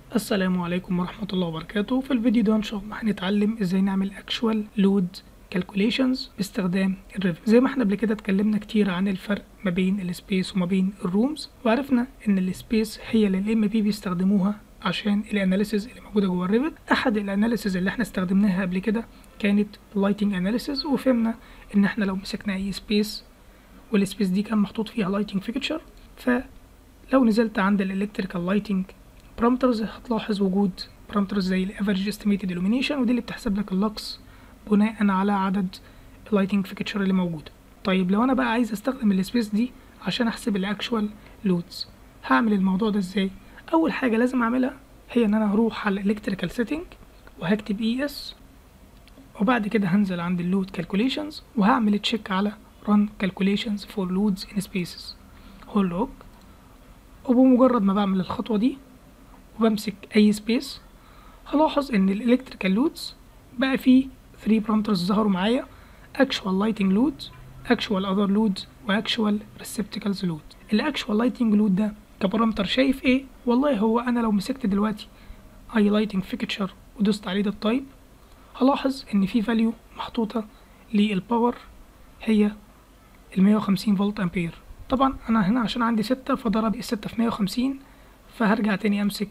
السلام عليكم ورحمة الله وبركاته في الفيديو ده ان شاء الله هنتعلم ازاي نعمل actual load calculations باستخدام الريفت زي ما احنا قبل كده اتكلمنا كتير عن الفرق ما بين السبيس وما بين الرومز وعرفنا ان السبيس هي اللي الام بي بيستخدموها عشان الاناليسز اللي موجوده جوه الريفت احد الاناليسز اللي احنا استخدمناها قبل كده كانت لايتنج اناليسز وفهمنا ان احنا لو مسكنا اي سبيس والسبيس دي كان محطوط فيها لايتنج فيكتشر فلو نزلت عند الالكتريكال لايتنج بارامترز هتلاحظ وجود بارامترز زي الافريج استيميتد illumination ودي اللي بتحسب لك اللكس بناء على عدد اللايتنج فيكتشر اللي موجوده طيب لو انا بقى عايز استخدم السبيس دي عشان احسب الاكشوال لودز هعمل الموضوع ده ازاي اول حاجه لازم اعملها هي ان انا هروح على الالكتريكال سيتنج وهكتب اي اس وبعد كده هنزل عند اللود كالكوليشنز وهعمل تشيك على run calculations for loads in spaces هول لوج وبمجرد ما بعمل الخطوة دي وبمسك أي سبيس هلاحظ إن الإلكتريكال لودز بقى فيه 3 بارامترز ظهروا معايا actual lighting load actual other load و actual receptacles load ال actual lighting load ده كبارامتر شايف ايه والله هو انا لو مسكت دلوقتي اي لايتنج فيكتشر ودوست عليه ده التايب هلاحظ ان في فاليو محطوطة للباور هي ال 150 فولت امبير طبعا انا هنا عشان عندي ستة فضرب الستة في 150 فهرجع تاني امسك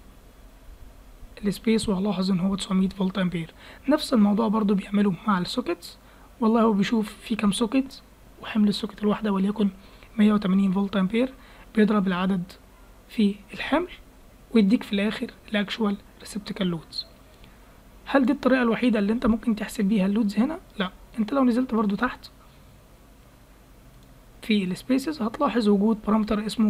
السبيس وهلاحظ ان هو 900 فولت امبير نفس الموضوع برضو بيعمله مع السوكيتس والله هو بيشوف في كام سوكيت وحمل السوكيت الواحدة وليكن 180 فولت امبير بيضرب العدد في الحمل ويديك في الاخر الاكشوال ريسبتيكال لودز هل دي الطريقة الوحيدة اللي انت ممكن تحسب بيها اللودز هنا؟ لا انت لو نزلت برضو تحت في السبيسز هتلاحظ وجود بارامتر اسمه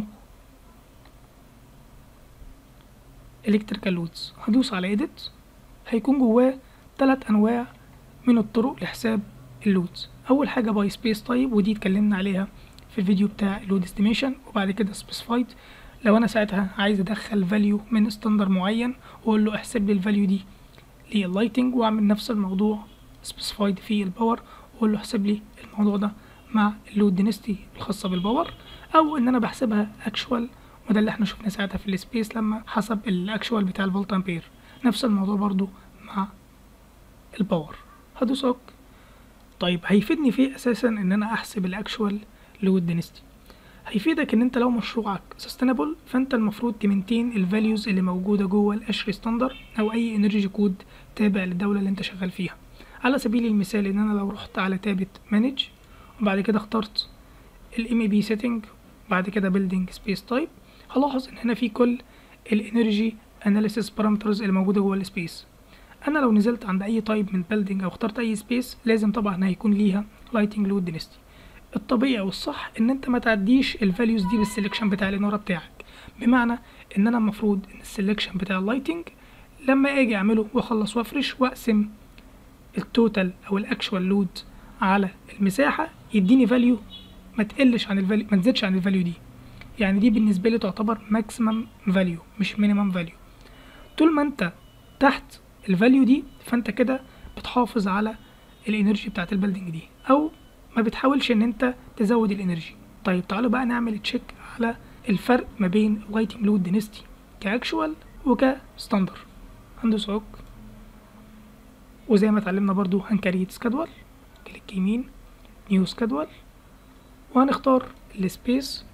electrical loads هدوس على edit هيكون جواه تلات انواع من الطرق لحساب اللودز اول حاجه باي سبيس تايب ودي اتكلمنا عليها في الفيديو بتاع اللود استيميشن وبعد كده سبيسيفايد لو انا ساعتها عايز ادخل فاليو من ستاندر معين واقول له احسب لي الفاليو دي لللايتنج واعمل نفس الموضوع سبيسيفايد في الباور واقول له احسب لي الموضوع ده مع اللود دينستي الخاصه بالباور او ان انا بحسبها اكشوال وده اللي احنا شفنا ساعتها في السبيس لما حسب الاكشوال بتاع الفولت امبير نفس الموضوع برضو مع الباور هدوس اوك طيب هيفيدني في ايه اساسا ان انا احسب الاكشوال لود دينستي هيفيدك ان انت لو مشروعك سستينابل فانت المفروض تمنتين الفاليوز اللي موجوده جوه الاشري ستاندر او اي انرجي كود تابع للدوله اللي انت شغال فيها على سبيل المثال ان انا لو رحت على تابة مانج وبعد كده اخترت الام اي بي سيتنج بعد كده بيلدينج سبيس تايب هلاحظ ان هنا في كل الانرجي اناليسيس بارامترز اللي موجوده جوه السبيس انا لو نزلت عند اي تايب من بيلدينج او اخترت اي سبيس لازم طبعا هيكون ليها لايتنج لود دينستي الطبيعي والصح ان انت ما تعديش الفاليوز دي بالسلكشن بتاع الاناره بتاعك بمعنى ان انا المفروض ان السلكشن بتاع اللايتنج لما اجي اعمله واخلص وافرش واقسم التوتال او الاكشوال لود على المساحه يديني فاليو ما تقلش عن الفاليو ما تزيدش عن الفاليو دي يعني دي بالنسبه لي تعتبر ماكسيمم فاليو مش مينيمم فاليو طول ما انت تحت الفاليو دي فانت كده بتحافظ على الانرجي بتاعت البيلدينج دي او ما بتحاولش ان انت تزود الانرجي طيب تعالوا بقى نعمل تشيك على الفرق ما بين اللايتنج لود دينستي كاكشوال وكستاندر هندوس اوك وزي ما اتعلمنا برضو هنكريت سكادول كليك يمين نيو سكادول وهنختار السبيس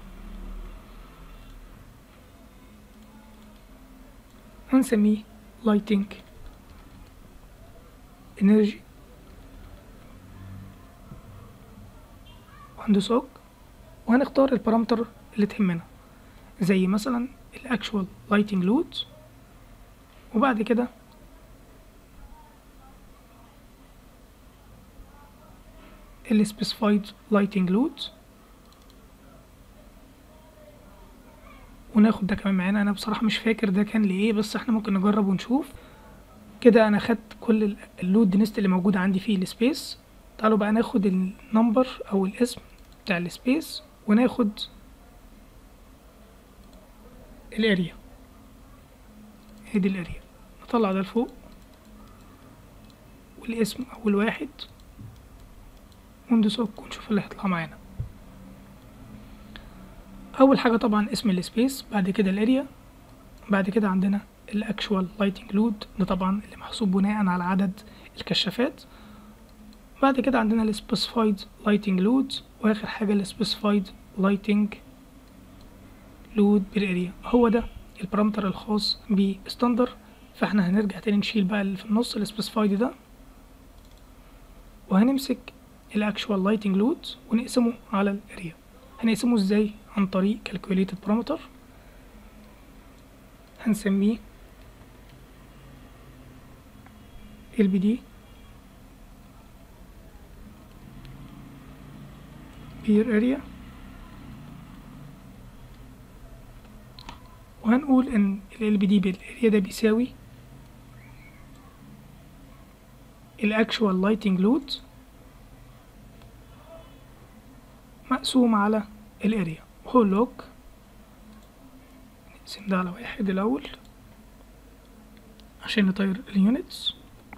هنسميه lighting energy وهندوس اوك وهنختار البارامتر اللي تهمنا زي مثلا الاكشوال لايتنج لود وبعد كده السبيسيفايد لايتنج لود وناخد ده كمان معانا انا بصراحه مش فاكر ده كان لايه بس احنا ممكن نجرب ونشوف كده انا خدت كل اللود دينست اللي موجود عندي فيه السبيس تعالوا بقى ناخد النمبر او الاسم بتاع السبيس وناخد الاريا هي دي الاريا نطلع ده لفوق والاسم اول واحد وندوس اوك ونشوف اللي هيطلع معانا اول حاجه طبعا اسم السبيس بعد كده الاريا بعد كده عندنا الاكشوال لايتنج لود ده طبعا اللي محسوب بناء على عدد الكشافات بعد كده عندنا السبيسيفايد لايتنج لود واخر حاجه السبيسيفايد لايتنج لود بالاريا هو ده البارامتر الخاص بستاندر فاحنا هنرجع تاني نشيل بقى اللي في النص السبيسيفايد ده وهنمسك الاكشوال لايتنج لود ونقسمه على الاريا هنقسمه ازاي عن طريق calculated parameter هنسميه LBD peer area وهنقول ان ال LBD بالاريا ده بيساوي الاكشوال لايتنج لود مقسوم على الاريا وهو لوج نقسم ده على واحد الاول عشان نطير اليونتس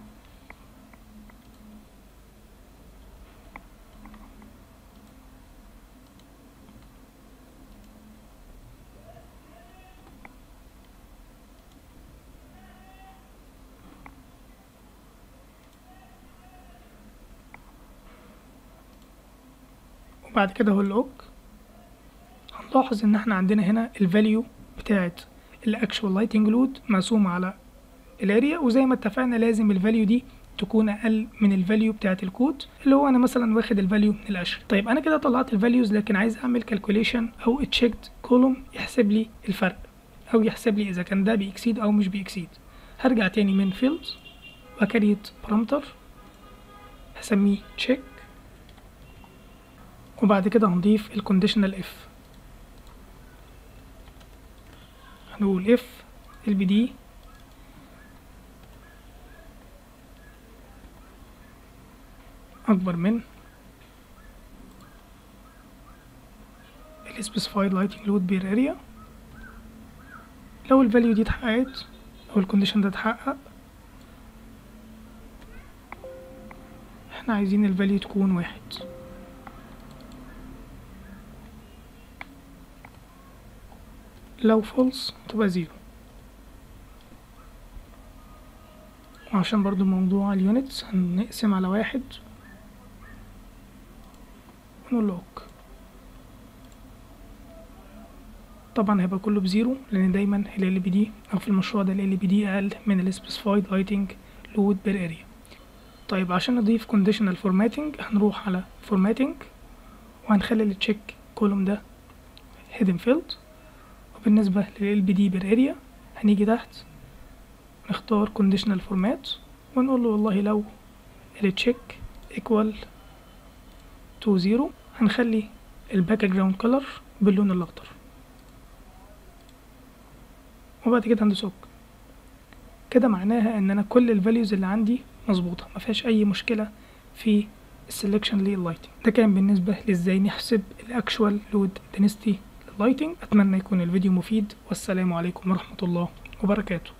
وبعد كده هو اللوج هنلاحظ ان احنا عندنا هنا الفاليو بتاعت الاكشوال لايتنج لود مقسوم على الاريا وزي ما اتفقنا لازم الفاليو دي تكون اقل من الفاليو بتاعت الكود اللي هو انا مثلا واخد الفاليو من الاشر طيب انا كده طلعت الفاليوز لكن عايز اعمل كالكوليشن او تشيكد كولوم يحسب لي الفرق او يحسب لي اذا كان ده بيكسيد او مش بيكسيد هرجع تاني من فيلد وكريت بارامتر هسميه تشيك وبعد كده هنضيف الكونديشنال اف هنقول اف البي دي اكبر من السبيسيفايد لايتنج لود بير اريا لو الفاليو دي اتحققت او الكونديشن ده اتحقق احنا عايزين الفاليو تكون واحد لو فولس تبقى زيرو وعشان برضو موضوع اليونتس هنقسم على واحد ونقول لوك طبعا هيبقى كله بزيرو لان دايما ال بي دي او في المشروع ده ال بي دي اقل من السبيسيفايد لايتنج لود بير اريا طيب عشان نضيف conditional formatting هنروح على formatting وهنخلي التشيك كولوم ده hidden field وبالنسبة لل LBD بير اريا هنيجي تحت نختار conditional format ونقول له والله لو التشيك equal to zero هنخلي الباك جراوند color باللون الأخضر وبعد كده هندوس اوك كده معناها ان انا كل الفاليوز اللي عندي مظبوطه ما فيهاش اي مشكله في السلكشن لللايتنج ده كان بالنسبه لازاي نحسب الاكشوال لود دنسيتي لللايتنج اتمنى يكون الفيديو مفيد والسلام عليكم ورحمه الله وبركاته